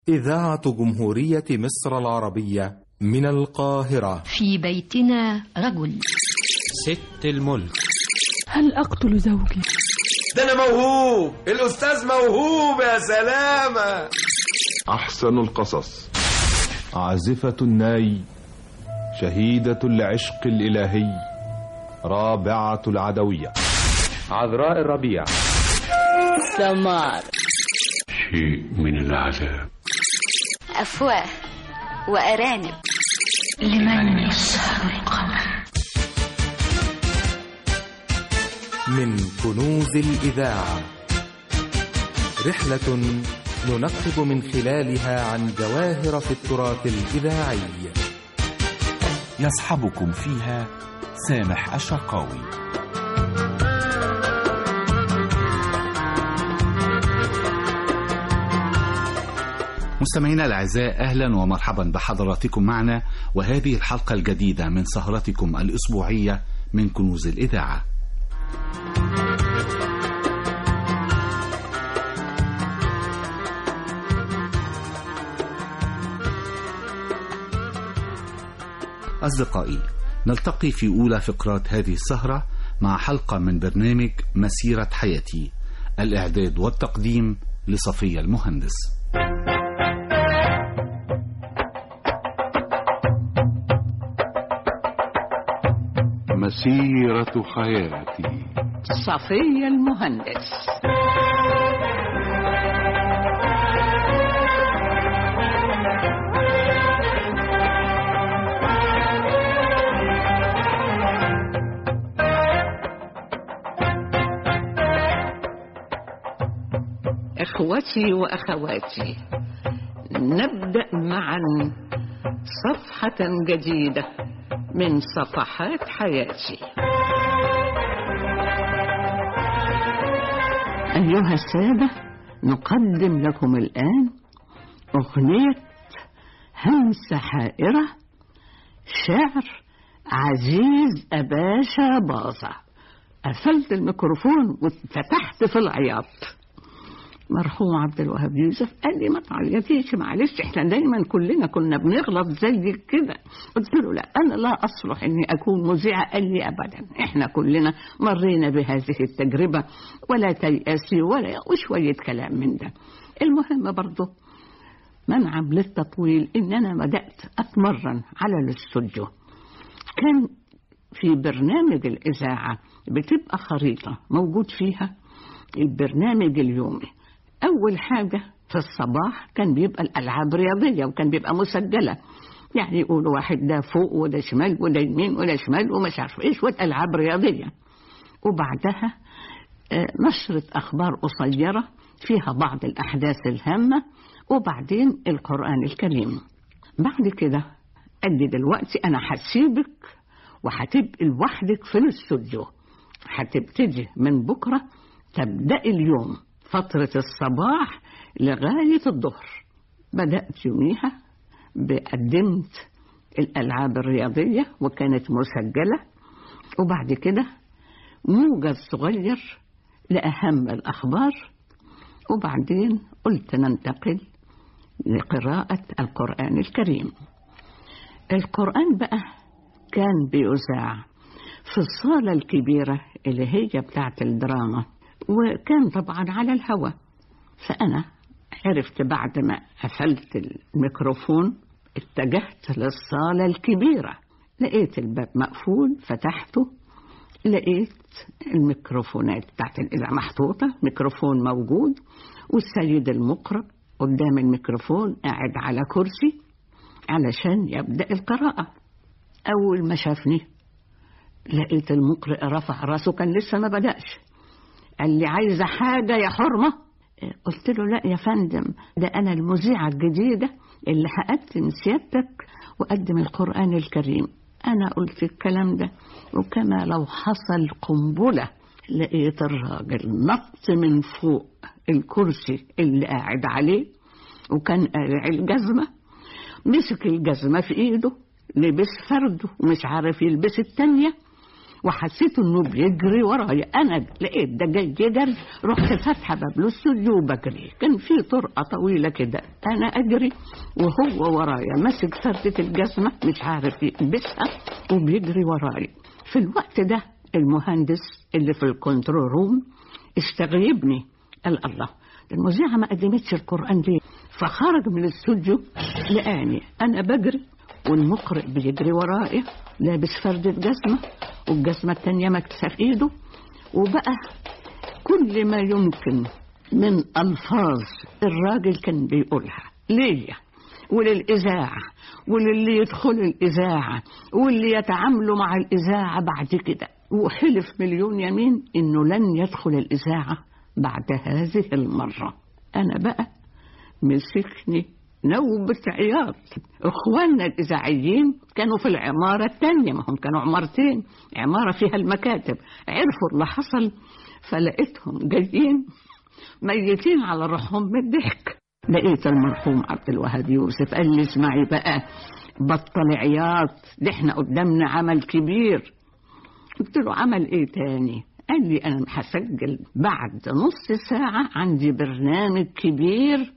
إذاعة جمهورية مصر العربية من القاهرة في بيتنا رجل ست الملك هل أقتل زوجي؟ ده أنا موهوب الأستاذ موهوب يا سلامة أحسن القصص عازفة الناي شهيدة العشق الإلهي رابعة العدوية عذراء الربيع سمار شيء من العذاب أفواه وأرانب لمن يسهر القمر من كنوز الإذاعة رحلة ننقب من خلالها عن جواهر في التراث الإذاعي يصحبكم فيها سامح الشرقاوي مستمعينا الاعزاء اهلا ومرحبا بحضراتكم معنا وهذه الحلقه الجديده من سهرتكم الاسبوعيه من كنوز الاذاعه. اصدقائي نلتقي في اولى فقرات هذه السهره مع حلقه من برنامج مسيره حياتي الاعداد والتقديم لصفيه المهندس. مسيرة حياتي صفية المهندس إخوتي وأخواتي نبدأ معا صفحة جديدة من صفحات حياتي أيها السادة نقدم لكم الآن أغنية همسة حائرة شعر عزيز أباشا باظة قفلت الميكروفون وفتحت في العياط مرحوم عبد الوهاب يوسف قال لي ما تعيطيش معلش احنا دايما كلنا كنا بنغلط زي كده قلت له لا انا لا اصلح اني اكون مذيعه قال لي ابدا احنا كلنا مرينا بهذه التجربه ولا تيأسي ولا وشويه كلام من ده المهم برضه منعا للتطويل ان انا بدات اتمرن على الاستوديو كان في برنامج الاذاعه بتبقى خريطه موجود فيها البرنامج اليومي أول حاجة في الصباح كان بيبقى الألعاب رياضية وكان بيبقى مسجلة يعني يقولوا واحد ده فوق وده شمال وده يمين وده شمال ومش عارف ايه شوية ألعاب رياضية وبعدها نشرة أخبار قصيرة فيها بعض الأحداث الهامة وبعدين القرآن الكريم بعد كده قال لي دلوقتي أنا هسيبك وهتبقي لوحدك في الاستوديو هتبتدي من بكرة تبدأ اليوم فترة الصباح لغاية الظهر بدأت يوميها بقدمت الألعاب الرياضية وكانت مسجلة وبعد كده موجز صغير لأهم الأخبار وبعدين قلت ننتقل لقراءة القرآن الكريم القرآن بقى كان بيذاع في الصالة الكبيرة اللي هي بتاعت الدراما وكان طبعا على الهواء فأنا عرفت بعد ما قفلت الميكروفون اتجهت للصالة الكبيرة لقيت الباب مقفول فتحته لقيت الميكروفونات بتاعت الإذاعة محطوطة ميكروفون موجود والسيد المقرئ قدام الميكروفون قاعد على كرسي علشان يبدأ القراءة أول ما شافني لقيت المقرئ رفع راسه كان لسه ما بدأش قال لي عايزة حاجة يا حرمة قلت له لا يا فندم ده أنا المذيعة الجديدة اللي هقدم سيادتك وأقدم القرآن الكريم أنا قلت الكلام ده وكما لو حصل قنبلة لقيت الراجل نط من فوق الكرسي اللي قاعد عليه وكان قارع الجزمة مسك الجزمة في إيده لبس فرده ومش عارف يلبس التانية وحسيت انه بيجري ورايا انا لقيت ده جاي يجري رحت فاتحه باب الاستوديو وبجري كان في طرقه طويله كده انا اجري وهو ورايا ماسك فردة الجزمه مش عارف يلبسها وبيجري ورايا في الوقت ده المهندس اللي في الكنترول روم استغيبني قال الله ده المذيعه ما قدمتش القران ليه فخرج من الاستوديو لقاني انا بجري والمقرئ بيجري ورايا لابس فردة جزمة والجزمة التانية مكسة في ايده وبقى كل ما يمكن من ألفاظ الراجل كان بيقولها ليا وللإذاعة وللي يدخل الإذاعة واللي يتعاملوا مع الإذاعة بعد كده وحلف مليون يمين إنه لن يدخل الإذاعة بعد هذه المرة أنا بقى مسكني نوبة عياط إخواننا الإذاعيين كانوا في العمارة التانية ما هم كانوا عمارتين عمارة فيها المكاتب عرفوا اللي حصل فلقيتهم جايين ميتين على روحهم من الضحك لقيت المرحوم عبد الوهاب يوسف قال لي اسمعي بقى بطل عياط ده احنا قدامنا عمل كبير قلت له عمل ايه تاني قال لي انا هسجل بعد نص ساعة عندي برنامج كبير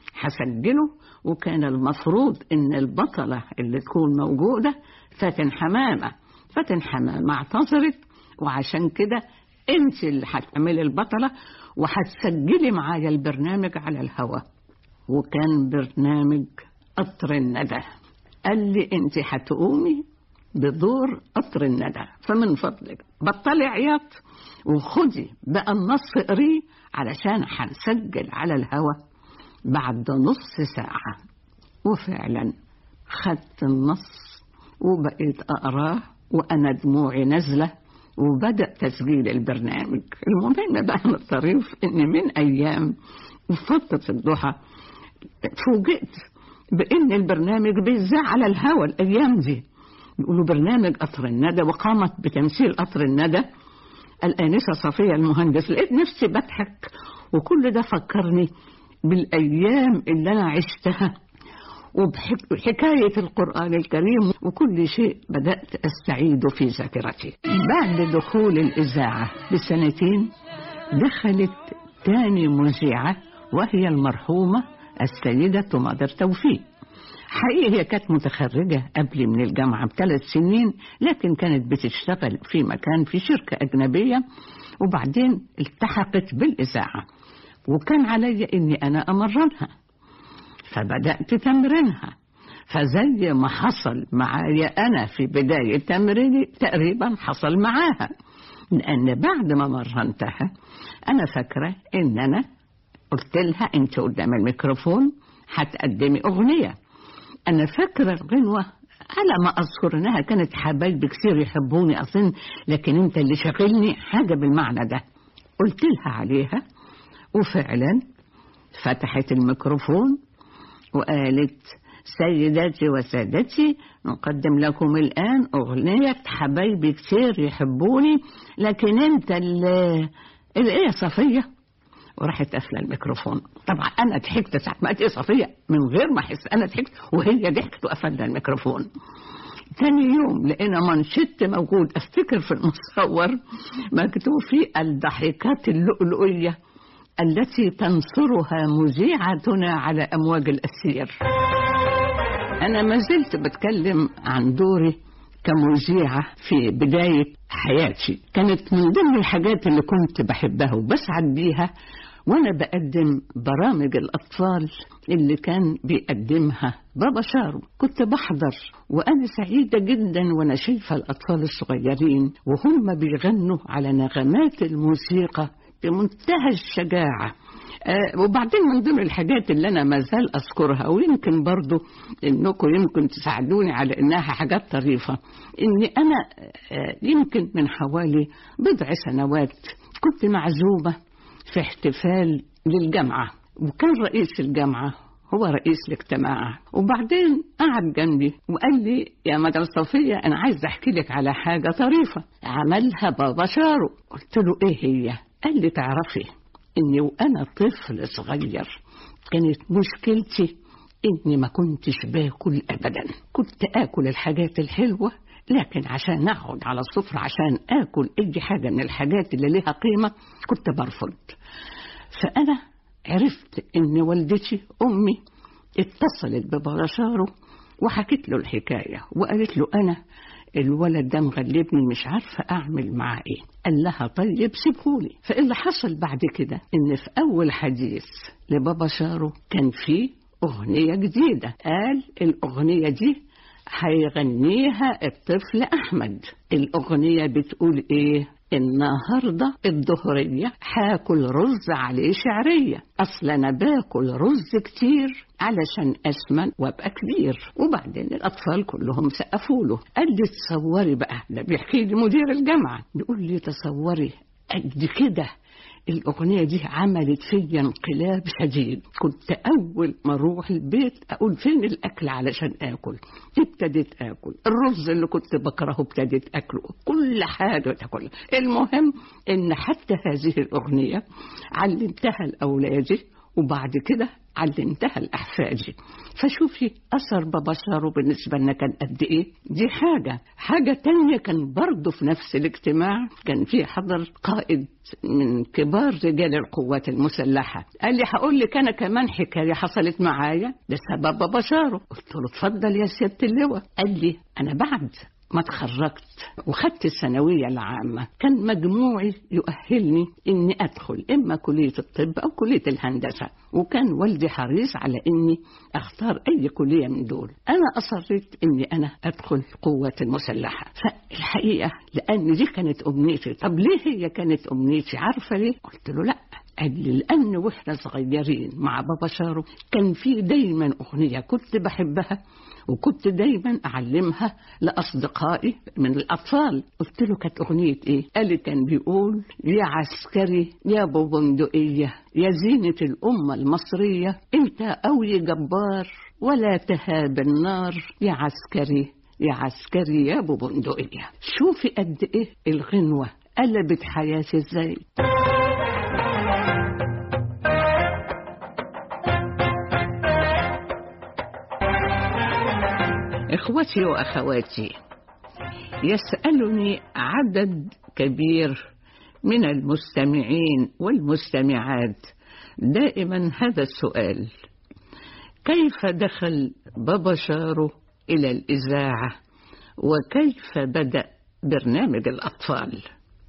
هسجله وكان المفروض ان البطلة اللي تكون موجودة فاتن حمامة فاتن حمامة اعتذرت وعشان كده انت اللي هتعملي البطلة وهتسجلي معايا البرنامج على الهواء وكان برنامج قطر الندى قال لي انت هتقومي بدور قطر الندى فمن فضلك بطلي عياط وخدي بقى النص اقريه علشان هنسجل على الهواء بعد نص ساعة وفعلا خدت النص وبقيت أقراه وأنا دموعي نزلة وبدأ تسجيل البرنامج المهم بقى من الطريف إن من أيام فترة الضحى فوجئت بإن البرنامج بيذاع على الهوا الأيام دي بيقولوا برنامج قطر الندى وقامت بتمثيل قطر الندى الآنسة صفية المهندس لقيت نفسي بضحك وكل ده فكرني بالأيام اللي أنا عشتها وبحكاية القرآن الكريم وكل شيء بدأت أستعيد في ذاكرتي بعد دخول الإذاعة بسنتين دخلت تاني مذيعة وهي المرحومة السيدة مادر توفيق حقيقة هي كانت متخرجة قبل من الجامعة بثلاث سنين لكن كانت بتشتغل في مكان في شركة أجنبية وبعدين التحقت بالإذاعة وكان علي إني أنا أمرنها فبدأت تمرينها فزي ما حصل معايا أنا في بداية تمريني تقريبا حصل معاها لأن بعد ما مرنتها أنا فاكرة إن أنا قلت لها أنت قدام الميكروفون هتقدمي أغنية أنا فاكرة الغنوة على ما أذكر إنها كانت حبايبي كتير يحبوني أظن لكن أنت اللي شاغلني حاجة بالمعنى ده قلت لها عليها وفعلا فتحت الميكروفون وقالت سيداتي وسادتي نقدم لكم الآن أغنية حبايبي كتير يحبوني لكن أنت اللي إيه صفية وراحت قافلة الميكروفون طبعا أنا ضحكت ساعة ما قالت إيه صفية من غير ما أحس أنا ضحكت وهي ضحكت وقفلنا الميكروفون تاني يوم لقينا منشط موجود افتكر في المصور مكتوب فيه الضحكات اللؤلؤيه التي تنصرها مذيعتنا على أمواج الأسير أنا ما زلت بتكلم عن دوري كمذيعة في بداية حياتي كانت من ضمن الحاجات اللي كنت بحبها وبسعد بيها وأنا بقدم برامج الأطفال اللي كان بيقدمها بابا شارو كنت بحضر وأنا سعيدة جدا وأنا شايفة الأطفال الصغيرين وهم بيغنوا على نغمات الموسيقى بمنتهى الشجاعة آه وبعدين من ضمن الحاجات اللي أنا ما زال أذكرها ويمكن برضو إنكم يمكن تساعدوني على إنها حاجات طريفة إني أنا آه يمكن من حوالي بضع سنوات كنت معزومة في احتفال للجامعة وكان رئيس الجامعة هو رئيس الاجتماع وبعدين قعد جنبي وقال لي يا مدام صفية أنا عايز أحكي لك على حاجة طريفة عملها بابا شارو قلت له إيه هي قال لي تعرفي إني وأنا طفل صغير كانت مشكلتي إني ما كنتش باكل أبدا كنت آكل الحاجات الحلوة لكن عشان أقعد على السفرة عشان آكل أي حاجة من الحاجات اللي لها قيمة كنت برفض فأنا عرفت إن والدتي أمي اتصلت ببرشاره وحكت له الحكاية وقالت له أنا الولد ده مغلبني مش عارفة أعمل معاه إيه قال لها طيب سيبهولي فاللي حصل بعد كده إن في أول حديث لبابا شارو كان فيه أغنية جديدة قال الأغنية دي هيغنيها الطفل أحمد الأغنية بتقول إيه النهاردة الظهرية هاكل رز عليه شعرية أصل أنا باكل رز كتير علشان أسمن وأبقى كبير وبعدين الأطفال كلهم سقفوا له قال لي تصوري بقى ده بيحكي لي مدير الجامعة بيقول لي تصوري قد كده الأغنية دي عملت فيا انقلاب شديد كنت أول ما أروح البيت أقول فين الأكل علشان آكل ابتديت آكل الرز اللي كنت بكرهه ابتديت أكله كل حاجة تاكلها المهم إن حتى هذه الأغنية علمتها لأولادي وبعد كده علمتها لأحفادي فشوفي أثر بابا شارو بالنسبة لنا كان قد إيه دي حاجة حاجة تانية كان برضه في نفس الاجتماع كان في حضر قائد من كبار رجال القوات المسلحة قال لي هقول لك أنا كمان حكاية حصلت معايا بسبب بابا شارو قلت له اتفضل يا سيادة اللواء قال لي أنا بعد ما اتخرجت وخدت الثانوية العامة كان مجموعي يؤهلني إني أدخل إما كلية الطب أو كلية الهندسة وكان والدي حريص على إني أختار أي كلية من دول أنا أصريت إني أنا أدخل قوات المسلحة فالحقيقة لأن دي كانت أمنيتي طب ليه هي كانت أمنيتي عارفة ليه قلت له لأ قال لي لأن وإحنا صغيرين مع بابا شارو كان في دايما أغنية كنت بحبها وكنت دايما أعلمها لأصدقائي من الأطفال قلت له كانت أغنية إيه قال لي كان بيقول يا عسكري يا أبو بندقية يا زينة الأمة المصرية أنت قوي جبار ولا تهاب النار يا عسكري يا عسكري يا أبو بندقية شوفي قد إيه الغنوة قلبت حياتي إزاي إخوتي وأخواتي يسألني عدد كبير من المستمعين والمستمعات دائما هذا السؤال كيف دخل بابا شارو إلى الإذاعة وكيف بدأ برنامج الأطفال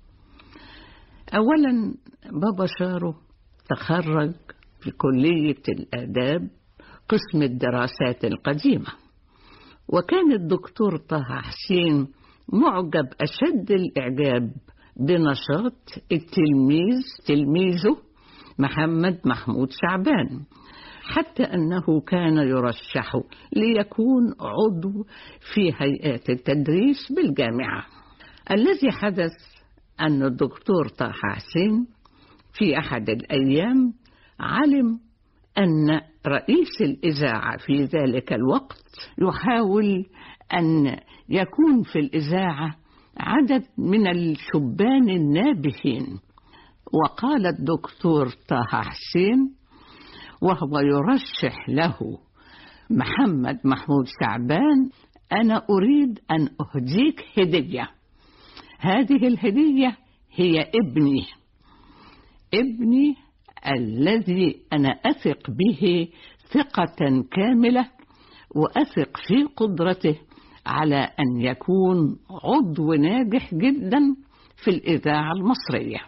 أولا بابا شارو تخرج في كلية الآداب قسم الدراسات القديمة وكان الدكتور طه حسين معجب أشد الإعجاب بنشاط التلميذ تلميذه محمد محمود شعبان حتى أنه كان يرشح ليكون عضو في هيئات التدريس بالجامعة الذي حدث أن الدكتور طه حسين في أحد الأيام علم أن رئيس الإذاعة في ذلك الوقت يحاول أن يكون في الإذاعة عدد من الشبان النابهين وقال الدكتور طه حسين وهو يرشح له محمد محمود شعبان أنا أريد أن أهديك هدية هذه الهدية هي ابني ابني الذي أنا أثق به ثقة كاملة وأثق في قدرته على أن يكون عضو ناجح جدا في الإذاعة المصرية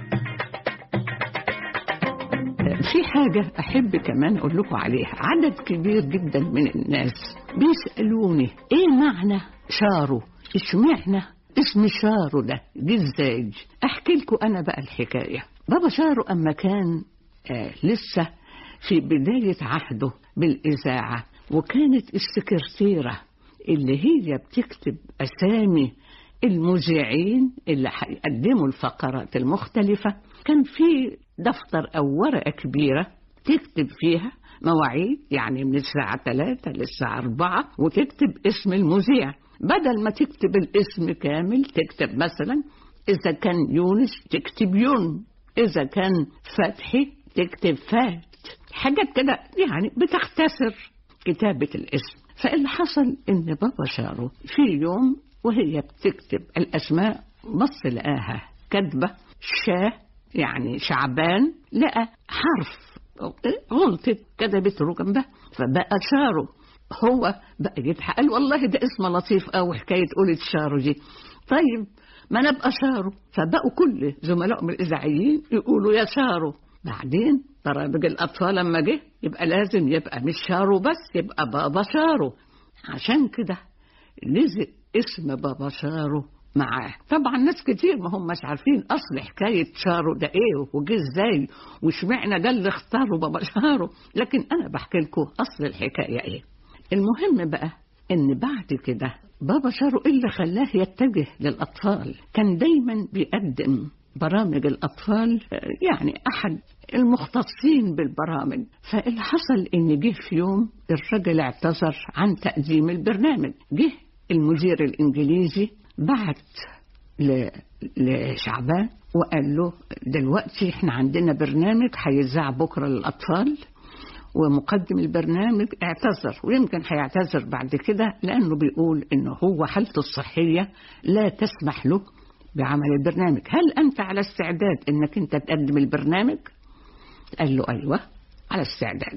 في حاجة أحب كمان أقول لكم عليها عدد كبير جدا من الناس بيسألوني إيه معنى شارو اشمعنى اسم شارو ده جه ازاي احكي لكم انا بقى الحكايه بابا شارو اما كان آه لسه في بدايه عهده بالاذاعه وكانت السكرتيره اللي هي بتكتب اسامي المذيعين اللي هيقدموا الفقرات المختلفه كان في دفتر او ورقه كبيره تكتب فيها مواعيد يعني من الساعة 3 للساعة 4 وتكتب اسم المذيع بدل ما تكتب الاسم كامل تكتب مثلا إذا كان يونس تكتب يون إذا كان فتحي تكتب فات حاجات كده يعني بتختصر كتابة الاسم فاللي حصل إن بابا شارو في يوم وهي بتكتب الأسماء بص لقاها كاتبة شاه يعني شعبان لقى حرف غلطت كتبت له جنبها فبقى شارو هو بقى يضحك قال والله ده اسم لطيف قوي حكايه قولة شارو دي طيب ما انا ابقى شارو فبقوا كل زملائهم الاذاعيين يقولوا يا شارو بعدين برامج الاطفال لما جه يبقى لازم يبقى مش شارو بس يبقى بابا شارو عشان كده لزق اسم بابا شارو معاه طبعا ناس كتير ما هم مش عارفين اصل حكايه شارو ده ايه وجه ازاي واشمعنى ده اللي اختاروا بابا شارو لكن انا بحكي لكم اصل الحكايه ايه المهم بقى ان بعد كده بابا شارو إيه اللي خلاه يتجه للاطفال كان دايما بيقدم برامج الأطفال يعني أحد المختصين بالبرامج فاللي حصل إن جه في يوم الرجل اعتذر عن تقديم البرنامج جه المدير الإنجليزي بعت ل... لشعبان وقال له دلوقتي احنا عندنا برنامج هيذاع بكره للاطفال ومقدم البرنامج اعتذر ويمكن هيعتذر بعد كده لانه بيقول انه هو حالته الصحيه لا تسمح له بعمل البرنامج هل انت على استعداد انك انت تقدم البرنامج قال له ايوه على استعداد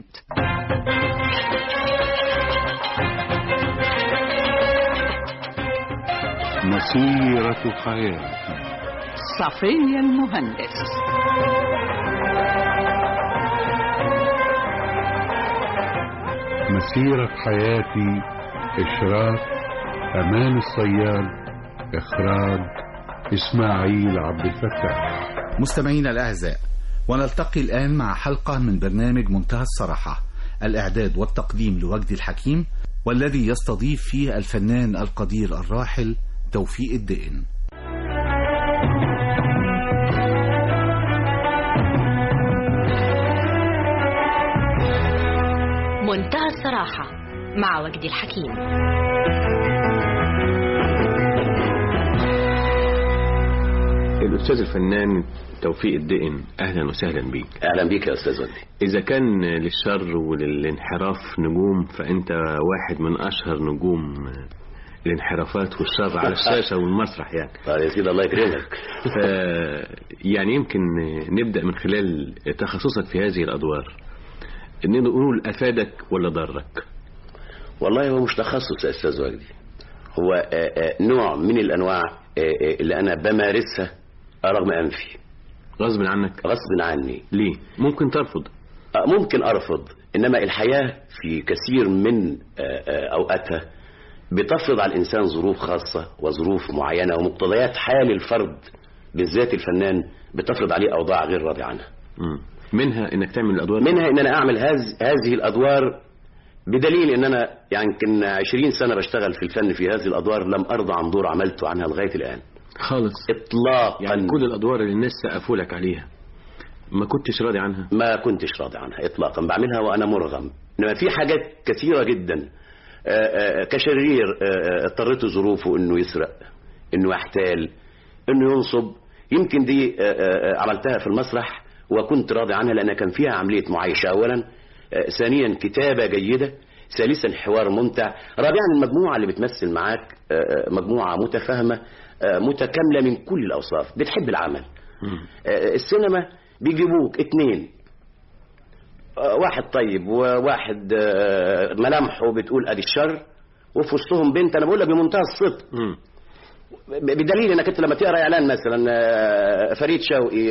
مسيرة حياتي صفية المهندس مسيرة حياتي إشراف أمان الصياد إخراج إسماعيل عبد الفتاح مستمعينا الأعزاء ونلتقي الآن مع حلقة من برنامج منتهى الصراحة الإعداد والتقديم لوجدي الحكيم والذي يستضيف فيه الفنان القدير الراحل توفيق الدقن منتهى الصراحة مع وجدي الحكيم الأستاذ الفنان توفيق الدقن أهلا وسهلا بيك أهلا بيك يا أستاذ وجدي إذا كان للشر وللانحراف نجوم فأنت واحد من أشهر نجوم الانحرافات والشر على الشاشة والمسرح يعني طيب يا سيدي الله يكرمك ف يعني يمكن نبدأ من خلال تخصصك في هذه الأدوار إن نقول أفادك ولا ضرك والله هو مش تخصص يا أستاذ وجدي هو آآ آآ نوع من الأنواع آآ اللي أنا بمارسها رغم أنفي غصب عنك غصب عني ليه ممكن ترفض ممكن أرفض إنما الحياة في كثير من أوقاتها بتفرض على الإنسان ظروف خاصة وظروف معينة ومقتضيات حال الفرد بالذات الفنان بتفرض عليه أوضاع غير راضي عنها م. منها إنك تعمل الأدوار منها إن أنا أعمل هذه هذه الأدوار بدليل إن أنا يعني يمكن 20 سنة بشتغل في الفن في هذه الأدوار لم أرضى عن دور عملته عنها لغاية الآن خالص إطلاقا يعني كل الأدوار اللي الناس سقفوا لك عليها ما كنتش راضي عنها ما كنتش راضي عنها إطلاقا بعملها وأنا مرغم إنما في حاجات كثيرة جدا كشرير اضطرته ظروفه انه يسرق انه يحتال انه ينصب يمكن دي عملتها في المسرح وكنت راضي عنها لان كان فيها عمليه معايشه اولا ثانيا كتابه جيده ثالثا حوار ممتع رابعا المجموعه اللي بتمثل معاك مجموعه متفاهمه متكامله من كل الاوصاف بتحب العمل السينما بيجيبوك اتنين واحد طيب وواحد ملامحه بتقول ادي الشر وفي وسطهم بنت انا بقول لك بمنتهى الصدق بدليل انك انت لما تقرا اعلان مثلا فريد شوقي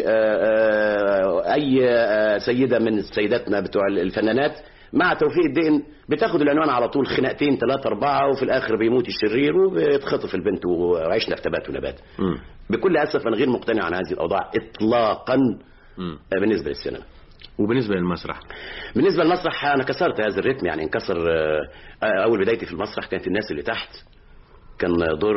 اي سيده من سيداتنا بتوع الفنانات مع توفيق الدقن بتاخد العنوان على طول خناقتين ثلاثة أربعة وفي الآخر بيموت الشرير وبيتخطف البنت وعيشنا في تبات ونبات بكل أسف أنا غير مقتنع عن هذه الأوضاع إطلاقا بالنسبة للسينما وبالنسبة للمسرح بالنسبة للمسرح أنا كسرت هذا الريتم يعني انكسر أول بدايتي في المسرح كانت الناس اللي تحت كان دور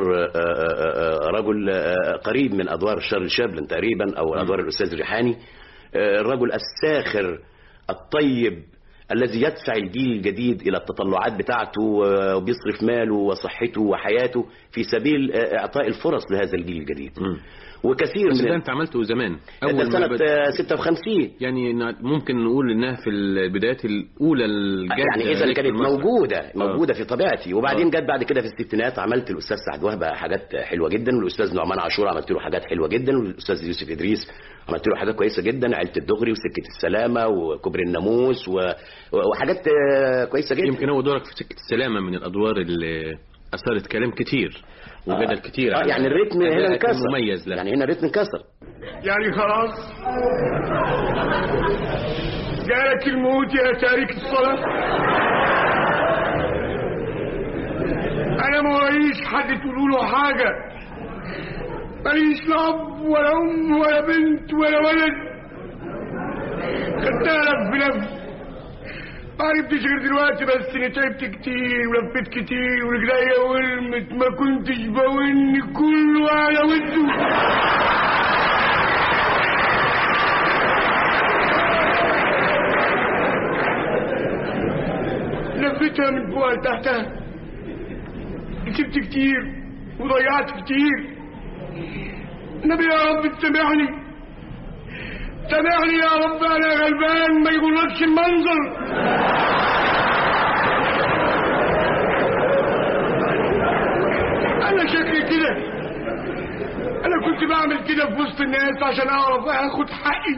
رجل قريب من أدوار شارل شابلن تقريبا أو أدوار الأستاذ ريحاني الرجل الساخر الطيب الذي يدفع الجيل الجديد إلى التطلعات بتاعته وبيصرف ماله وصحته وحياته في سبيل آه، إعطاء الفرص لهذا الجيل الجديد وكثير بس من ده انت عملته زمان ده ما سنة بد- آه، 56 يعني ن- ممكن نقول انها في البدايات الاولى الجاده يعني اذا ليك في كانت المسرح. موجوده موجوده في طبيعتي وبعدين آه. جت بعد كده في الستينات عملت الاستاذ سعد وهبه حاجات حلوه جدا والاستاذ نعمان عاشور عملت له حاجات حلوه جدا والاستاذ يوسف ادريس عملت له حاجات كويسه جدا عيله الدغري وسكه السلامه وكبر الناموس و... وحاجات آه، كويسه جدا يمكن هو دورك في سكه السلامه من الادوار اللي اثرت كلام كتير وجدل كتير آه على يعني الريتم هنا أدائك انكسر المميز له يعني هنا الريتم انكسر يعني خلاص جالك الموت يا تارك الصلاة أنا ما وريش حد تقولوا له حاجة ماليش لا أب ولا أم ولا بنت ولا ولد خدتها لف بلف ما عرفتش غير دلوقتي بس اني تعبت كتير ولفيت كتير ورجليا ولمت ما كنتش بون كله على وده لفيتها من فوق لتحتها كسبت كتير وضيعت كتير نبي يا رب تسامحني سامحني يا رب انا غلبان ما يغركش المنظر انا شكلي كده انا كنت بعمل كده في وسط الناس عشان اعرف اخد حقي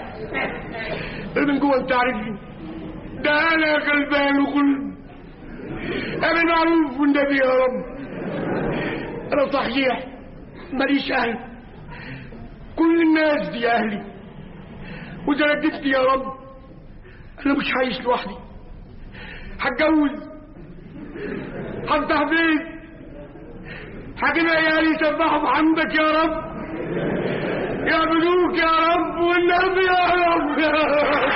من جوه انت عارفني ده انا غلبان وكل انا معروف والنبي يا رب انا صحيح ماليش اهل كل الناس دي اهلي واذا رددت يا رب انا مش عايش لوحدي هتجوز هفتح بيت هجيب عيالي يسبحوا بحمدك يا رب يعبدوك يا رب والنبي يا رب يا رب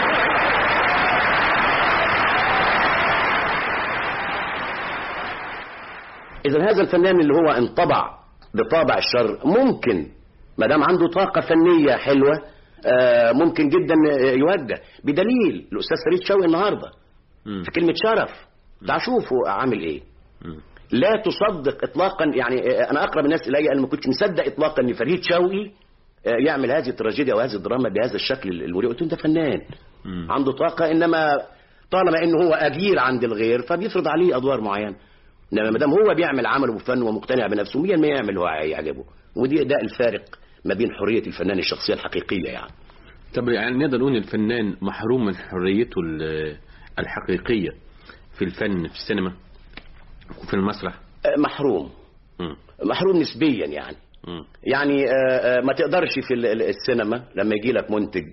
اذا هذا الفنان اللي هو انطبع بطابع الشر ممكن ما دام عنده طاقه فنيه حلوه آه، ممكن جدا آه، يوجه بدليل الاستاذ فريد شوقي النهارده في كلمه شرف تعال شوفوا عامل ايه لا تصدق اطلاقا يعني آه، انا اقرب الناس الي انا ما كنتش مصدق اطلاقا ان فريد شوقي آه، يعمل هذه التراجيديا وهذه الدراما بهذا الشكل المريع قلت له انت فنان عنده طاقه انما طالما انه هو اجير عند الغير فبيفرض عليه ادوار معينه انما ما دام هو بيعمل عمله بفن ومقتنع بنفسه 100% يعمل هو يعجبه ودي ده الفارق ما بين حريه الفنان الشخصيه الحقيقيه يعني طب يعني نقدر نقول الفنان محروم من حريته ال- الحقيقيه في الفن في السينما وفي المسرح آه، محروم محروم نسبيا يعني يعني آه، آه، ما تقدرش في ال- ال- السينما لما يجي لك منتج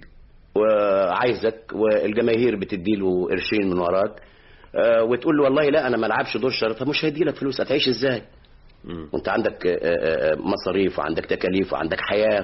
وعايزك والجماهير بتديله قرشين من وراك آه، وتقول له والله لا انا ما العبش دور شر طب مش هيدي لك فلوس هتعيش ازاي وانت عندك آه، آه، آه، مصاريف وعندك تكاليف وعندك حياه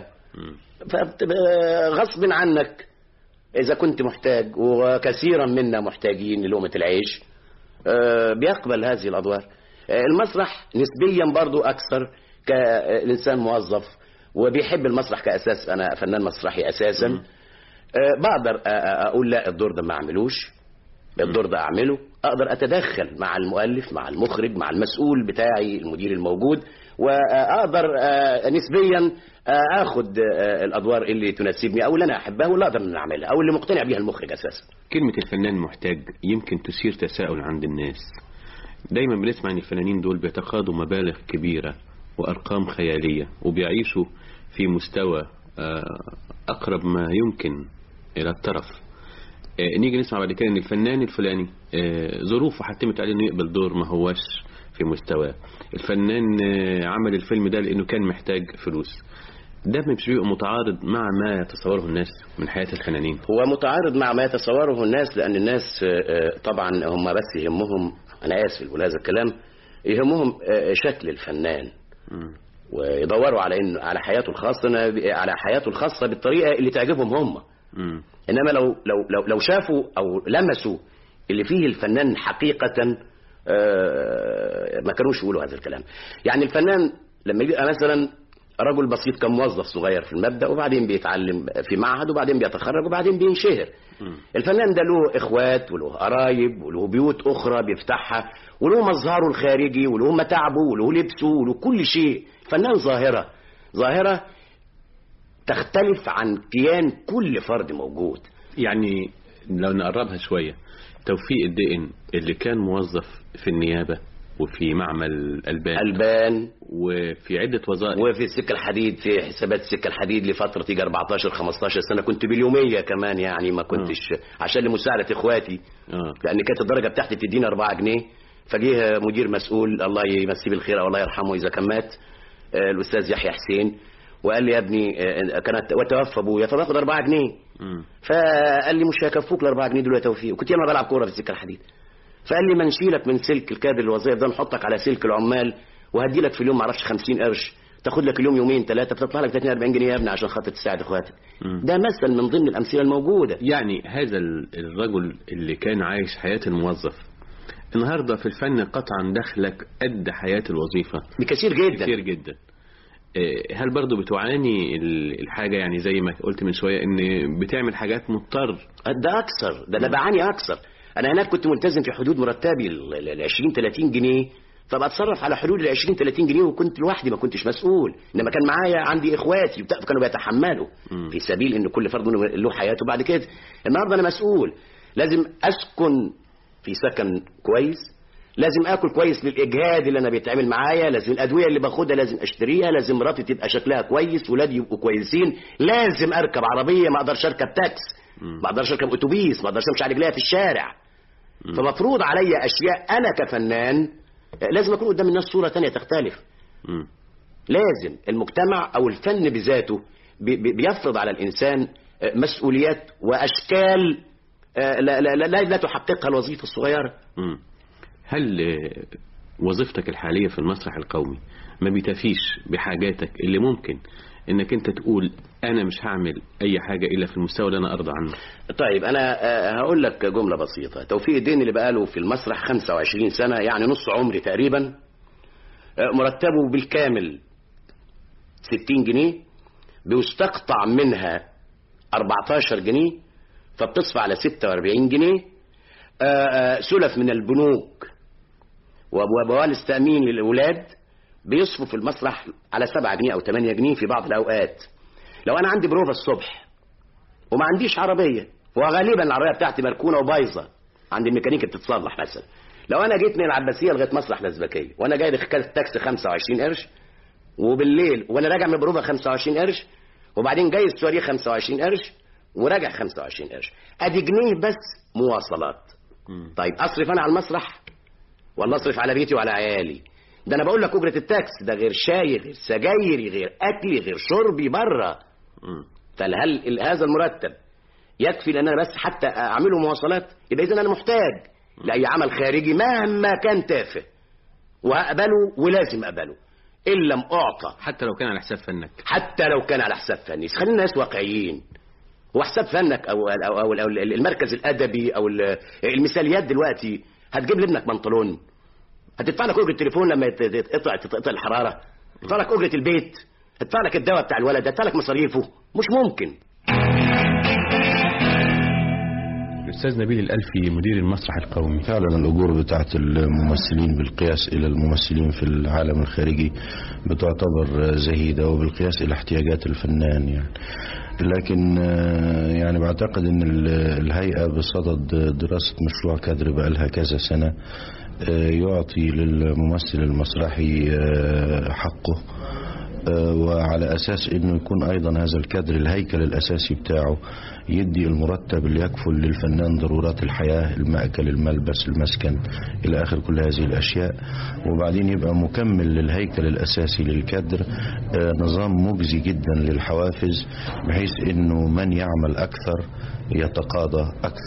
فبتبقى غصب عنك اذا كنت محتاج وكثيرا منا محتاجين للقمه العيش آه، بيقبل هذه الادوار آه، المسرح نسبيا برضو اكثر كانسان موظف وبيحب المسرح كاساس انا فنان مسرحي اساسا آه، بقدر آه، آه، اقول لا الدور ده ما اعملوش الدور ده اعمله اقدر اتدخل مع المؤلف مع المخرج مع المسؤول بتاعي المدير الموجود واقدر آه، نسبيا آه، اخد آه، الادوار اللي تناسبني او اللي انا احبها واللي اقدر ان أنا اعملها او اللي مقتنع بيها المخرج اساسا كلمة الفنان محتاج يمكن تثير تساؤل عند الناس دايما بنسمع ان الفنانين دول بيتقاضوا مبالغ كبيرة وارقام خيالية وبيعيشوا في مستوى آه، اقرب ما يمكن الى الترف آه، نيجي نسمع بعد كده ان الفنان الفلاني آه، ظروفه حتمت عليه انه يقبل دور ما هوش في مستواه الفنان آه، عمل الفيلم ده لانه كان محتاج فلوس ده مش بيبقى متعارض مع ما يتصوره الناس من حياة الفنانين هو متعارض مع ما يتصوره الناس لان الناس آه، آه، طبعا هم بس يهمهم انا اسف بقول هذا الكلام يهمهم آه، شكل الفنان ويدوروا على انه على حياته الخاصه على حياته الخاصه بالطريقه اللي تعجبهم هم انما لو لو لو لو شافوا او لمسوا اللي فيه الفنان حقيقه آه، ما كانوش يقولوا هذا الكلام يعني الفنان لما يبقى مثلا رجل بسيط كان موظف صغير في المبدأ وبعدين بيتعلم في معهد وبعدين بيتخرج وبعدين بينشهر الفنان ده له اخوات وله قرايب وله بيوت اخرى بيفتحها وله مظهره الخارجي وله متاعبه وله لبسه وله كل شيء فنان ظاهرة ظاهرة تختلف عن كيان كل فرد موجود يعني لو نقربها شوية توفيق الدقن اللي كان موظف في النيابة وفي معمل ألبان ألبان وفي عدة وظائف وفي السكة الحديد في حسابات السكة الحديد لفترة تيجي 14 15 سنة كنت باليومية كمان يعني ما كنتش عشان لمساعدة إخواتي آه. لأن كانت الدرجة بتاعتي تديني 4 جنيه فجه مدير مسؤول الله يمسيه بالخير أو الله يرحمه إذا كان مات آه، الأستاذ يحيى حسين وقال لي يا ابني آه، كانت وتوفى ابويا فباخد 4 جنيه مم. فقال لي مش هيكفوك ال 4 جنيه دول يا توفيق وكنت انا بلعب كوره في السكه الحديد فقال لي ما نشيلك من سلك الكادر الوظائف ده نحطك على سلك العمال وهدي لك في اليوم ما اعرفش 50 قرش تاخد لك اليوم يومين ثلاثه بتطلع لك 30 40 جنيه يا ابني عشان خاطر تساعد اخواتك مم. ده مثل من ضمن الامثله الموجوده يعني هذا ال- الرجل اللي كان عايش حياة الموظف النهاردة في الفن قطعا دخلك قد حياة الوظيفة بكثير جدا كثير جدا آه، هل برضو بتعاني ال- الحاجة يعني زي ما قلت من شوية ان بتعمل حاجات مضطر ده اكثر ده انا بعاني اكثر انا هناك كنت ملتزم في حدود مرتبي ال 20 30 جنيه فبتصرف على حدود ال 20 30 جنيه وكنت لوحدي ما كنتش مسؤول انما كان معايا عندي اخواتي وبتاع كانوا بيتحملوا في سبيل ان كل فرد منهم له حياته بعد كده النهارده انا مسؤول لازم اسكن في سكن كويس لازم اكل كويس للاجهاد اللي انا بيتعمل معايا لازم الادويه اللي باخدها لازم اشتريها لازم مراتي تبقى شكلها كويس ولادي يبقوا كويسين لازم اركب عربيه ما اقدرش اركب تاكس ما اقدرش اركب اتوبيس ما اقدرش امشي على رجليا في الشارع فمفروض عليا اشياء انا كفنان لازم اكون قدام الناس صوره تانية تختلف مم. لازم المجتمع او الفن بذاته بي- بي- بيفرض على الانسان مسؤوليات واشكال آه، لا, لا, لا, لا, لا تحققها الوظيفه الصغيره مم. هل آه، وظيفتك الحالية في المسرح القومي ما بيتفيش بحاجاتك اللي ممكن انك انت تقول انا مش هعمل اي حاجة الا في المستوى اللي انا ارضى عنه طيب انا آه، هقول لك جمله بسيطه توفيق الدين اللي بقاله في المسرح 25 سنه يعني نص عمري تقريبا آه، مرتبه بالكامل 60 جنيه بيستقطع منها 14 جنيه فبتصفى على 46 جنيه آه، آه، سلف من البنوك وبوالس تأمين للأولاد بيصفوا في المسرح على 7 جنيه أو 8 جنيه في بعض الأوقات لو أنا عندي بروفة الصبح وما عنديش عربية وغالبا العربية بتاعتي مركونة وبايظة عند الميكانيك بتتصلح مثلا لو أنا جيت من العباسية لغاية مسرح الأزبكية وأنا جاي ركبت تاكسي 25 قرش وبالليل وانا راجع من البروفه 25 قرش وبعدين جاي السواريه 25 قرش وراجع 25 قرش ادي جنيه بس مواصلات طيب اصرف انا على المسرح ولا اصرف على بيتي وعلى عيالي ده انا بقول لك اجره التاكس ده غير شاي غير سجايري غير اكلي غير شربي بره فهل ال- هذا المرتب يكفي لان انا بس حتى اعمله مواصلات يبقى اذا انا محتاج لاي عمل خارجي مهما كان تافه وهقبله ولازم اقبله ان لم اعطى حتى لو كان على حساب فنك حتى لو كان على حساب فني خلينا الناس واقعيين هو حساب فنك او او او, أو المركز الادبي او ال- المثاليات دلوقتي هتجيب لابنك بنطلون هتدفع لك اجره التليفون لما يت- يتقطع تتقطع الحراره هتدفع لك اجره البيت هتدفع لك الدواء بتاع الولد هتدفع لك مصاريفه مش ممكن الأستاذ نبيل الألفي مدير المسرح القومي فعلا الأجور بتاعت الممثلين بالقياس إلى الممثلين في العالم الخارجي بتعتبر زهيدة وبالقياس إلى احتياجات الفنان يعني لكن آه، يعني بعتقد ان ال- الهيئة بصدد دراسة مشروع كادر بقى لها كذا سنة آه، يعطي للممثل المسرحي آه، حقه آه، وعلى أساس أنه يكون أيضا هذا الكادر الهيكل الأساسي بتاعه يدي المرتب اللي يكفل للفنان ضرورات الحياة المأكل الملبس المسكن إلى آخر كل هذه الأشياء وبعدين يبقى مكمل للهيكل الأساسي للكادر آه، نظام مجزي جدا للحوافز بحيث أنه من يعمل أكثر يتقاضى أكثر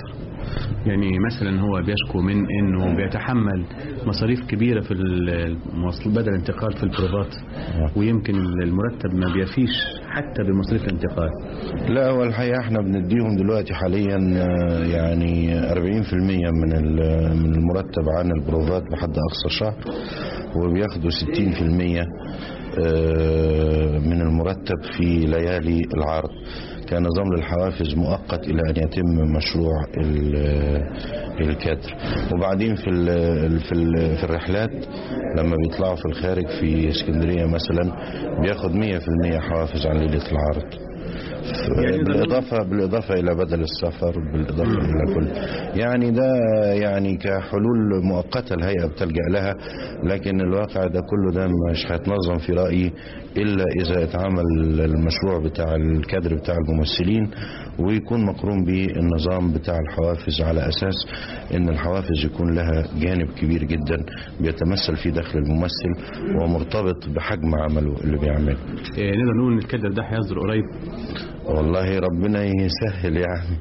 يعني مثلا هو بيشكو من انه بيتحمل مصاريف كبيره في المواصل بدل الانتقال في البروفات ويمكن المرتب ما بيفيش حتى بمصاريف الانتقال لا هو الحقيقة احنا بنديهم دلوقتي حاليا آه، يعني 40% من ال- من المرتب عن البروفات لحد أقصى شهر وبياخدوا 60% آه، من المرتب في ليالي العرض كان نظام للحوافز مؤقت إلى أن يتم مشروع ال- الكادر وبعدين في ال- في ال- في الرحلات لما بيطلعوا في الخارج في اسكندرية مثلا بياخد 100% حوافز عن ليلة العرض بالإضافة بالإضافة إلى بدل السفر بالإضافة إلى كل يعني ده يعني كحلول مؤقتة الهيئة بتلجأ لها لكن الواقع ده كله ده مش هيتنظم في رأيي إلا إذا اتعمل المشروع بتاع الكادر بتاع الممثلين ويكون مقرون به النظام بتاع الحوافز على أساس إن الحوافز يكون لها جانب كبير جدا بيتمثل في دخل الممثل ومرتبط بحجم عمله اللي بيعمله إيه نقدر نقول ان الكادر ده هيصدر قريب والله ربنا يسهل يعني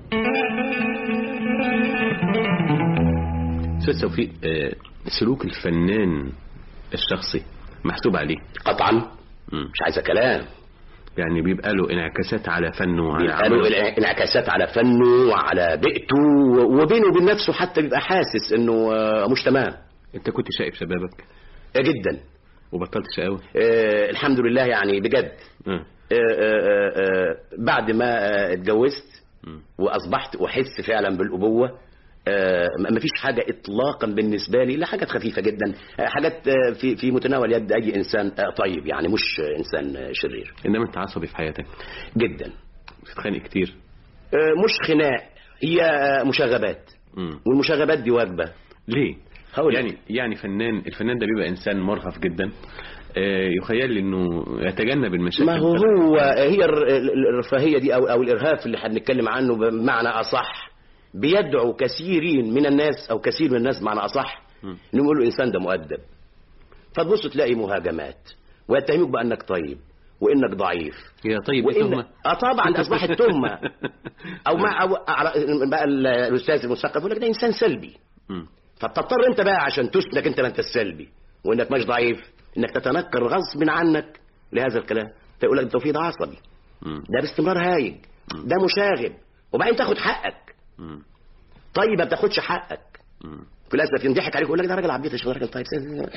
استاذ توفيق آه، سلوك الفنان الشخصي محسوب عليه قطعا مش عايزه كلام يعني بيبقى له انعكاسات على فنه وعلى بيبقى له عمله. انعكاسات على فنه وعلى بيئته وبينه وبين نفسه حتى بيبقى حاسس انه آه، مش تمام انت كنت شايف شبابك آه، جدا وبطلت شقاوة آه الحمد لله يعني بجد آه. آه آه آه بعد ما آه اتجوزت واصبحت احس فعلا بالابوه آه ما فيش حاجه اطلاقا بالنسبه لي لا حاجات خفيفه جدا آه حاجات آه في في متناول يد اي انسان آه طيب يعني مش آه انسان آه شرير انما انت عصبي في حياتك جدا بتتخانق كتير آه مش خناق هي آه مشاغبات مم. والمشاغبات دي واجبه ليه هقول يعني يعني فنان الفنان ده بيبقى انسان مرهف جدا آه، يخيل لي انه يتجنب المشاكل ما هو هو هي الر- ال- الرفاهية دي أو, أو الإرهاف اللي هنتكلم عنه بمعنى أصح بيدعو كثيرين من الناس أو كثير من الناس بمعنى أصح إنهم يقولوا الإنسان ده مؤدب فتبص تلاقي مهاجمات ويتهموك بأنك طيب وإنك ضعيف يا طيب وإن... تهمة. اه طبعا ده اصبحت تهمه او مع او على- بقى ال- الاستاذ المثقف يقول لك ده انسان سلبي مم. فبتضطر انت بقى عشان تثبت انت ما انت السلبي وانك مش ضعيف انك تتنكر غصب عنك لهذا الكلام فيقول لك ده ده عصبي مم. ده باستمرار هايج ده مشاغب وبعدين تاخد حقك مم. طيب ما بتاخدش حقك مم. في الاسف ينضحك عليك يقول لك ده راجل عبيط مش راجل طيب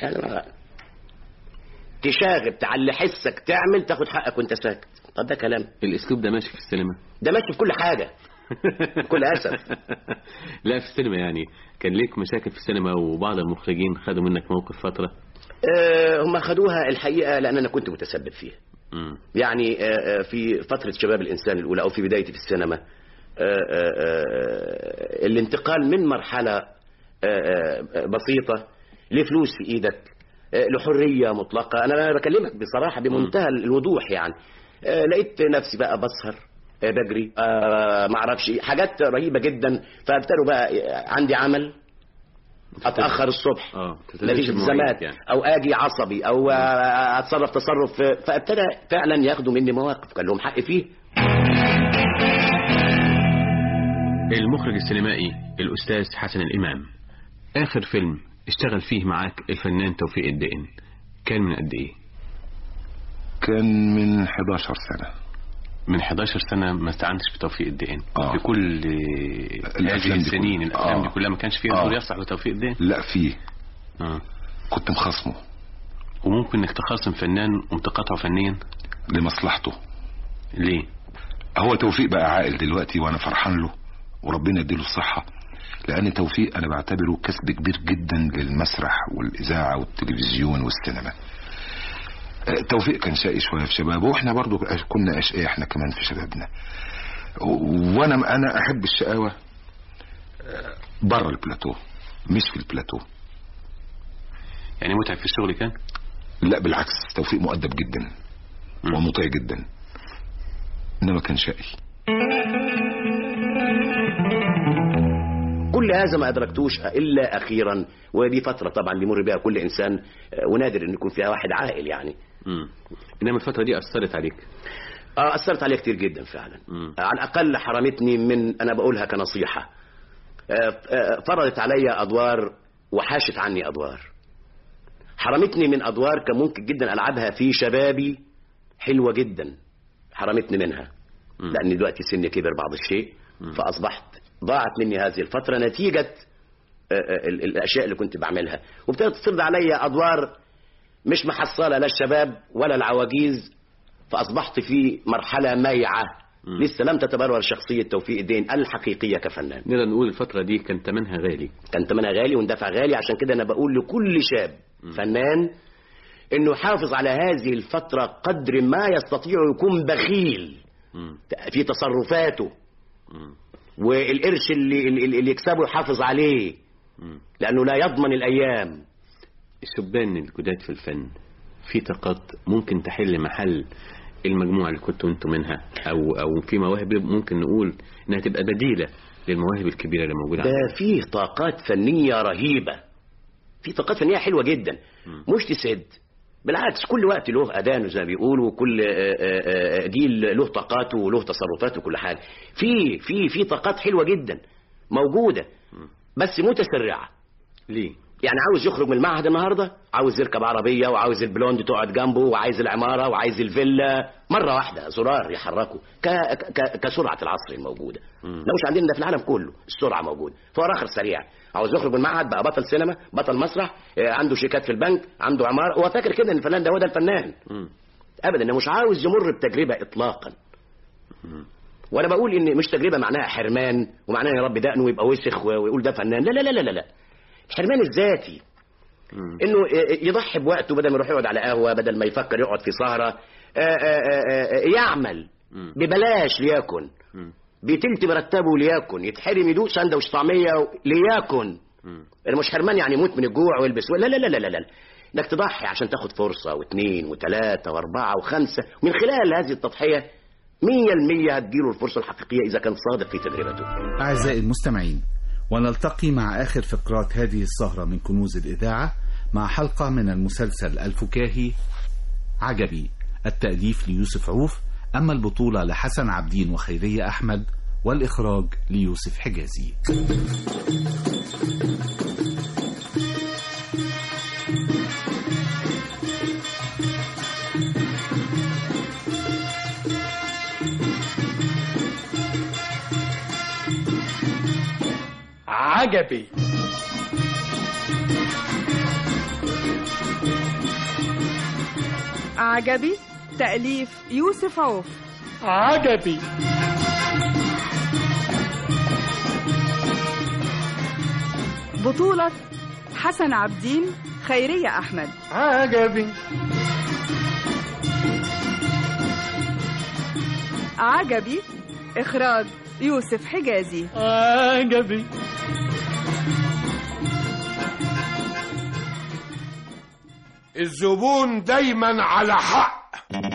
تشاغب تعلي حسك تعمل تاخد حقك وانت ساكت طب ده كلام الاسلوب ده ماشي في السينما ده ماشي في كل حاجه بكل اسف لا في السينما يعني كان ليك مشاكل في السينما وبعض المخرجين خدوا منك موقف فترة آه، هم خدوها الحقيقه لان انا كنت متسبب فيها مم. يعني آه، آه، في فترة شباب الإنسان الأولى أو في بدايتي في السينما آه، آه، آه، الانتقال من مرحلة آه، آه، بسيطة لفلوس في إيدك آه، لحرية مطلقة أنا أنا بكلمك بصراحة بمنتهى الوضوح يعني آه، لقيت نفسي بقى بسهر آه، بجري آه، ما اعرفش إيه، حاجات رهيبة جدا فابتدوا بقى آه، عندي عمل اتاخر الصبح اه مفيش تتلاشى المواعيد التزامات يعني. او اجي عصبي او آه، اتصرف تصرف آه، فابتدى فعلا ياخدوا مني مواقف كان لهم حق فيه المخرج السينمائي الأستاذ حسن الإمام آخر فيلم اشتغل فيه معاك الفنان توفيق الدقن كان من قد إيه؟ كان من 11 سنة من 11 سنة ما استعنتش بتوفيق الدقن آه. في كل الأفلام هذه دي السنين كلها. الأفلام دي آه. كلها ما كانش فيها آه. دور يصلح لتوفيق الدقن لا فيه آه. كنت مخاصمه وممكن انك تخاصم فنان وتقاطعه فنيا لمصلحته ليه؟ هو توفيق بقى عاقل دلوقتي وانا فرحان له وربنا يديله الصحة لان توفيق انا بعتبره كسب كبير جدا للمسرح والاذاعة والتلفزيون والسينما آه، توفيق كان شقي شوية في شبابه واحنا برضو كنا اشقياء احنا كمان في شبابنا و- وانا انا احب الشقاوة آه، بره البلاتو مش في البلاتو يعني متعب في الشغل كان؟ لا بالعكس توفيق مؤدب جدا ومطيع جدا انما كان شقي كل هذا ما ادركتوش الا اخيرا ودي فتره طبعا بيمر بها كل انسان آه، ونادر ان يكون فيها واحد عاقل يعني مم. إنما الفترة دي أثرت عليك اه اثرت عليا كتير جدا فعلا مم. آه، على الاقل حرمتني من انا بقولها كنصيحه آه، آه، فرضت علي ادوار وحاشت عني ادوار حرمتني من ادوار كان ممكن جدا العبها في شبابي حلوه جدا حرمتني منها لان دلوقتي سني كبر بعض الشيء فاصبحت ضاعت مني هذه الفتره نتيجه آه، آه، ال- الاشياء اللي كنت بعملها وابتدت تفرض علي ادوار مش محصله لا الشباب ولا العواجيز فاصبحت في مرحله ميعه لسه لم تتبرر شخصيه توفيق الدين الحقيقيه كفنان نقدر نقول الفترة دي كان ثمنها غالي كان ثمنها غالي واندفع غالي عشان كده انا بقول لكل شاب فنان انه يحافظ على هذه الفتره قدر ما يستطيع يكون بخيل في تصرفاته والقرش اللي, اللي اللي يكسبه يحافظ عليه لانه لا يضمن الايام الشبان الجداد في الفن في طاقات ممكن تحل محل المجموعة اللي كنتوا انتوا منها او او في مواهب ممكن نقول انها تبقى بديلة للمواهب الكبيرة اللي موجودة ده فيه طاقات فنيه رهيبه في طاقات فنيه حلوه جدا مش تسد بالعكس كل وقت له اذانه زي ما بيقولوا وكل آه، آه، آه، جيل له طاقاته وله تصرفاته وكل حاجه في في في طاقات حلوه جدا موجوده بس متسرعه ليه يعني عاوز يخرج من المعهد النهارده عاوز يركب عربيه وعاوز البلوند تقعد جنبه وعايز العماره وعايز الفيلا مره واحده زرار يحركه ك... ك... كسرعه العصر الموجوده ده مش عندنا ده في العالم كله السرعه موجوده فهو اخر سريع عاوز يخرج من المعهد بقى بطل سينما بطل مسرح آه، عنده شيكات في البنك عنده عماره هو فاكر كده ان الفنان ده هو ده الفنان ابدا انه مش عاوز يمر بتجربه اطلاقا وانا بقول ان مش تجربه معناها حرمان ومعناها يربي دقنه ويبقى وسخ ويقول ده فنان لا لا لا لا لا, لا. الحرمان الذاتي انه يضحي بوقته بدل ما يروح يقعد على قهوه بدل ما يفكر يقعد في سهره آه، آه، آه، آه، يعمل ببلاش ليكن بتلت مرتبه ليكن يتحرم يدوق سندوتش طعميه ليكن انا مش حرمان يعني يموت من الجوع ويلبس لا لا لا لا لا لا انك تضحي عشان تاخد فرصه واثنين وثلاثه واربعه وخمسه من خلال هذه التضحيه مية المية هتجيله الفرصة الحقيقية إذا كان صادق في تجربته أعزائي المستمعين ونلتقي مع آخر فقرات هذه السهرة من كنوز الإذاعة مع حلقة من المسلسل الفكاهي عجبي التأليف ليوسف عوف أما البطولة لحسن عبدين وخيرية أحمد والإخراج ليوسف حجازي عجبي عجبي تأليف يوسف عوف عجبي بطولة حسن عبدين خيرية أحمد عجبي عجبي إخراج يوسف حجازي عجبي الزبون دايما على حق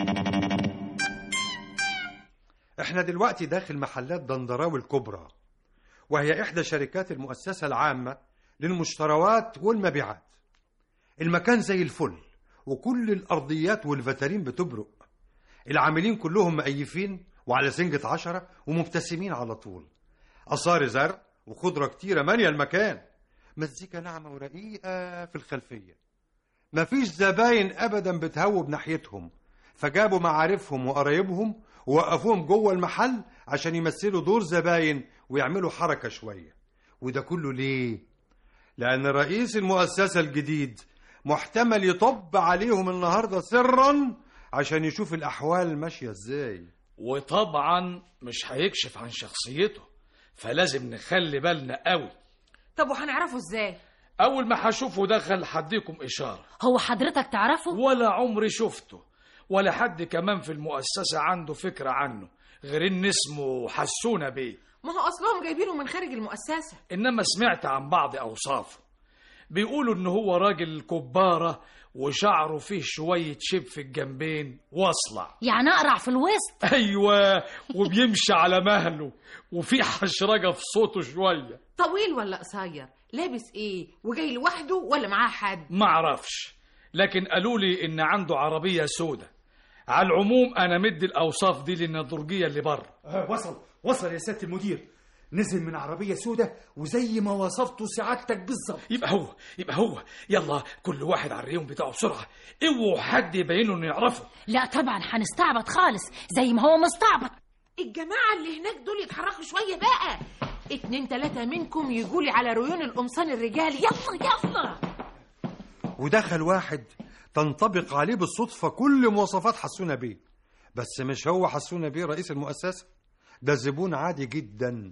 احنا دلوقتي داخل محلات دندراوي الكبرى وهي احدى شركات المؤسسة العامة للمشتروات والمبيعات المكان زي الفل وكل الارضيات والفترين بتبرق العاملين كلهم مقيفين وعلى سنجة عشرة ومبتسمين على طول أصار زرع وخضرة كتيرة مالية المكان مزيكا ناعمة ورقيقة في الخلفية مفيش زباين أبدا بتهوب ناحيتهم فجابوا معارفهم وقرايبهم ووقفوهم جوه المحل عشان يمثلوا دور زباين ويعملوا حركة شوية وده كله ليه؟ لأن رئيس المؤسسة الجديد محتمل يطب عليهم النهاردة سرا عشان يشوف الأحوال ماشية ازاي وطبعا مش هيكشف عن شخصيته فلازم نخلي بالنا قوي طب وهنعرفه ازاي اول ما هشوفه دخل هديكم اشاره هو حضرتك تعرفه ولا عمري شفته ولا حد كمان في المؤسسه عنده فكره عنه غير ان اسمه حسونه بيه ما هو اصلهم جايبينه من خارج المؤسسه انما سمعت عن بعض اوصافه بيقولوا ان هو راجل كباره وشعره فيه شويه شب في الجنبين واصلع يعني اقرع في الوسط ايوه وبيمشي على مهله وفي حشرجه في صوته شويه طويل ولا قصير لابس ايه وجاي لوحده ولا معاه حد معرفش لكن قالوا لي ان عنده عربيه سودة على العموم انا مدي الاوصاف دي للنضرجيه اللي بره آه، وصل وصل يا سياده المدير نزل من عربية سودة وزي ما وصفته سعادتك بالظبط يبقى هو يبقى هو يلا كل واحد على الريون بتاعه بسرعة اوعوا حد يبين له انه يعرفه لا طبعا هنستعبط خالص زي ما هو مستعبط الجماعة اللي هناك دول يتحركوا شوية بقى اتنين تلاتة منكم يجولي على ريون القمصان الرجال يلا يلا ودخل واحد تنطبق عليه بالصدفة كل مواصفات حسونة بيه بس مش هو حسونة بيه رئيس المؤسسة ده زبون عادي جدا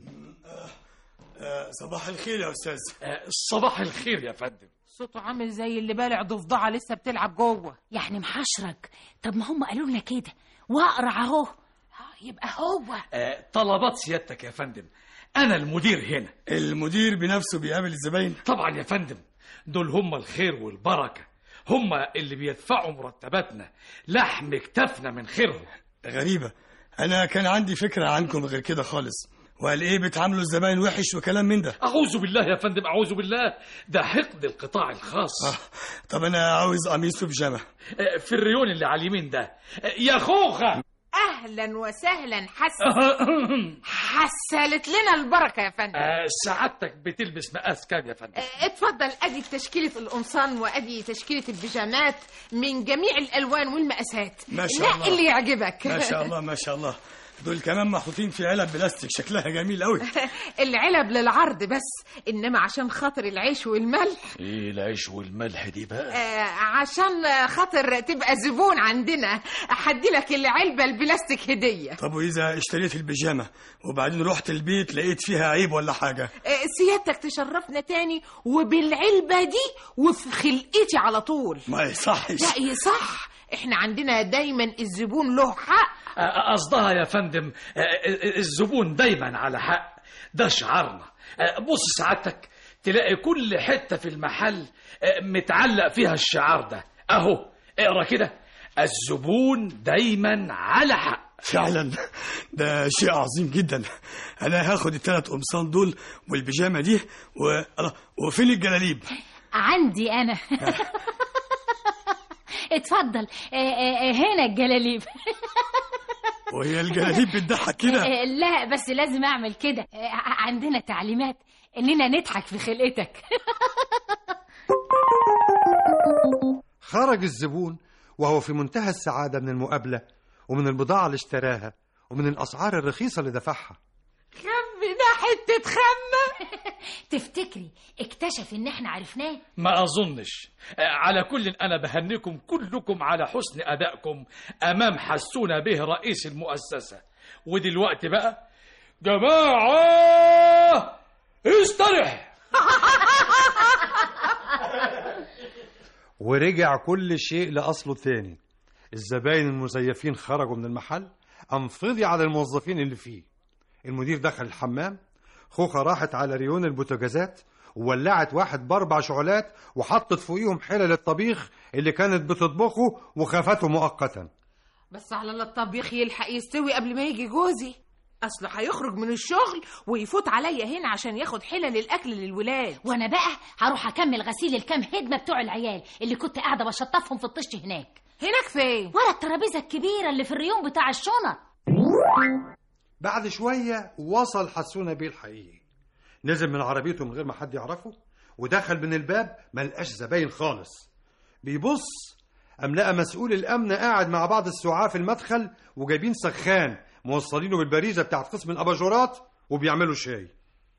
صباح الخير يا استاذ صباح الخير يا فندم صوته عامل زي اللي بالع ضفدعة لسه بتلعب جوه يعني محشرك طب ما هم قالوا لنا كده واقرع اهو يبقى هو آه، طلبات سيادتك يا فندم انا المدير هنا المدير بنفسه بيقابل الزباين طبعا يا فندم دول هم الخير والبركة هم اللي بيدفعوا مرتباتنا لحم كتفنا من خيرهم غريبة أنا كان عندي فكرة عنكم غير كده خالص وقال إيه بتعاملوا الزباين وحش وكلام من ده أعوذ بالله يا فندم أعوذ بالله ده حقد القطاع الخاص آه. طب أنا عاوز قميص وبيجامة آه، في الريون اللي على اليمين ده آه، يا خوخة اهلا وسهلا حس حسلت لنا البركة يا فندم آه، سعادتك بتلبس مقاس كام يا فندم آه، اتفضل ادي تشكيلة القمصان وادي تشكيلة البيجامات من جميع الالوان والمقاسات ما شاء لا الله. اللي يعجبك ما شاء الله ما شاء الله دول كمان محطوطين في علب بلاستيك شكلها جميل قوي العلب للعرض بس انما عشان خاطر العيش والملح ايه العيش والملح دي بقى آه، عشان خاطر تبقى زبون عندنا هدي لك العلبة البلاستيك هدية طب وإذا اشتريت البيجامة وبعدين رحت البيت لقيت فيها عيب ولا حاجة آه، سيادتك تشرفنا تاني وبالعلبة دي وفي خلقتي على طول ما يصحش لا يصح احنا عندنا دايما الزبون له حق آه، قصدها يا فندم آه، آه، الزبون دايما على حق ده شعارنا آه، بص سعادتك تلاقي كل حتة في المحل آه، متعلق فيها الشعار ده اهو اقرا كده الزبون دايما على حق فعلا ده شيء عظيم جدا انا هاخد الثلاث قمصان دول والبيجامه دي و... الله، وفين الجلاليب عندي انا اتفضل آه، آه، آه، هنا الجلاليب وهي الجلاليب بتضحك كده آه، لا بس لازم اعمل كده آه، عندنا تعليمات اننا نضحك في خلقتك خرج الزبون وهو في منتهى السعادة من المقابلة ومن البضاعة اللي اشتراها ومن الأسعار الرخيصة اللي دفعها خمنا حتة خمة تفتكري اكتشف ان احنا عرفناه ما أظنش آه، على كل أنا بهنيكم كلكم على حسن أدائكم أمام حسونا به رئيس المؤسسة ودلوقتي بقى جماعة استرح ورجع كل شيء لأصله تاني الزباين المزيفين خرجوا من المحل قام فضي على الموظفين اللي فيه المدير دخل الحمام خوخة راحت على ريون البوتاجازات وولعت واحد بأربع شعلات وحطت فوقيهم حلل الطبيخ اللي كانت بتطبخه وخافته مؤقتا بس على الله الطبيخ يلحق يستوي قبل ما يجي جوزي اصله هيخرج من الشغل ويفوت عليا هنا عشان ياخد حلل الاكل للولاد وانا بقى هروح اكمل غسيل الكام هدمه بتوع العيال اللي كنت قاعده بشطفهم في الطش هناك هناك فين ورا الترابيزه الكبيره اللي في الريون بتاع الشنط بعد شوية وصل حسونة بيه الحقيقي نزل من عربيته من غير ما حد يعرفه ودخل من الباب ما لقاش زباين خالص بيبص قام لقى مسؤول الأمن قاعد مع بعض السعاة في المدخل وجايبين سخان موصلينه بالبريزة بتاعت قسم الأباجورات وبيعملوا شاي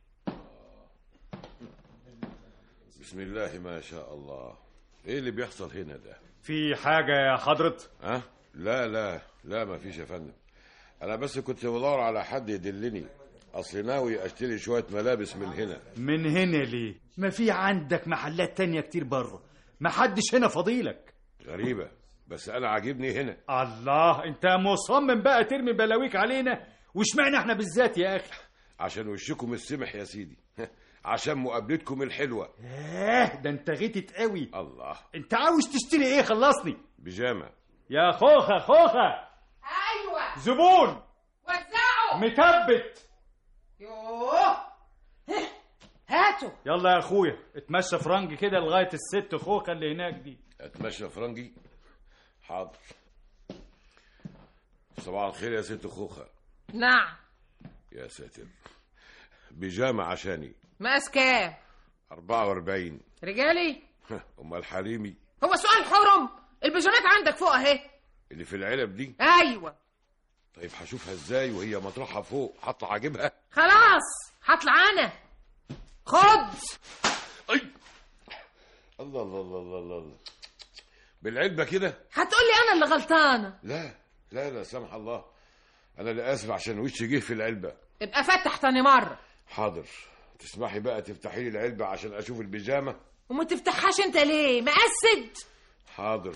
بسم الله ما شاء الله ايه اللي بيحصل هنا ده في حاجة يا حضرة ها لا لا لا ما فيش يا فندم انا بس كنت بدور على حد يدلني اصل ناوي اشتري شويه ملابس من هنا من هنا ليه ما في عندك محلات تانية كتير بره ما حدش هنا فضيلك غريبه بس انا عاجبني هنا الله انت مصمم بقى ترمي بلاويك علينا واشمعنى احنا بالذات يا اخي عشان وشكم السمح يا سيدي عشان مقابلتكم الحلوه ايه ده انت غيتت قوي الله انت عاوز تشتري ايه خلصني بيجامه يا خوخه خوخه ايوه زبون وزعوا متبت يوه هاتوا يلا يا اخويا اتمشى فرنج كده لغايه الست خوخه اللي هناك دي اتمشى فرنجي حاضر صباح الخير يا ست خوخه نعم يا ساتر بيجامة عشاني مقاس كام 44 رجالي امال حريمي هو سؤال حرم البيجامات عندك فوق اهي اللي في العلب دي ايوه طيب هشوفها ازاي وهي مطرحها فوق هطلع اجيبها خلاص هطلع انا خد الله الله الله الله الله, الله. بالعلبة كده هتقولي انا اللي غلطانه لا لا لا سامح الله انا اللي اسف عشان وشي جه في العلبة ابقى فتح تاني مره حاضر تسمحي بقى تفتحي لي العلبة عشان اشوف البيجامة وما تفتحهاش انت ليه مقسد حاضر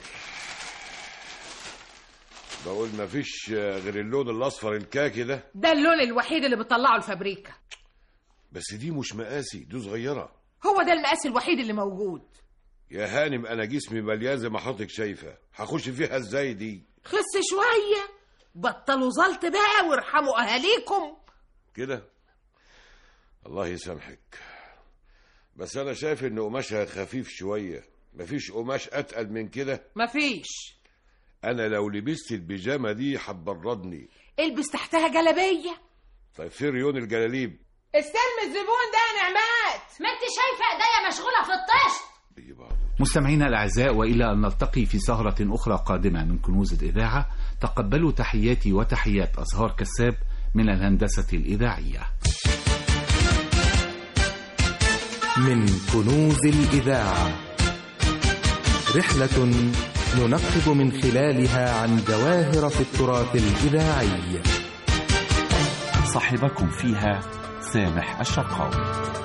بقول مفيش غير اللون الاصفر الكاكي ده ده اللون الوحيد اللي بتطلعه الفابريكا بس دي مش مقاسي دي صغيرة هو ده المقاس الوحيد اللي موجود يا هانم انا جسمي مليان زي ما حضرتك شايفة هخش فيها ازاي دي خس شويه بطلوا زلط بقى وارحموا اهاليكم كده الله يسامحك بس انا شايف ان قماشها خفيف شوية مفيش قماش اتقل من كده مفيش انا لو لبست البيجامة دي هتبردني البس تحتها جلابيه طيب في ريون الجلاليب استلم الزبون ده يا نعمات ما انت شايفه ايديا مشغوله في الطشت مستمعينا الأعزاء وإلى أن نلتقي في سهرة أخرى قادمة من كنوز الإذاعة تقبلوا تحياتي وتحيات أزهار كساب من الهندسة الإذاعية من كنوز الإذاعة رحلة ننقب من خلالها عن جواهر في التراث الإذاعي صاحبكم فيها سامح الشرقاوي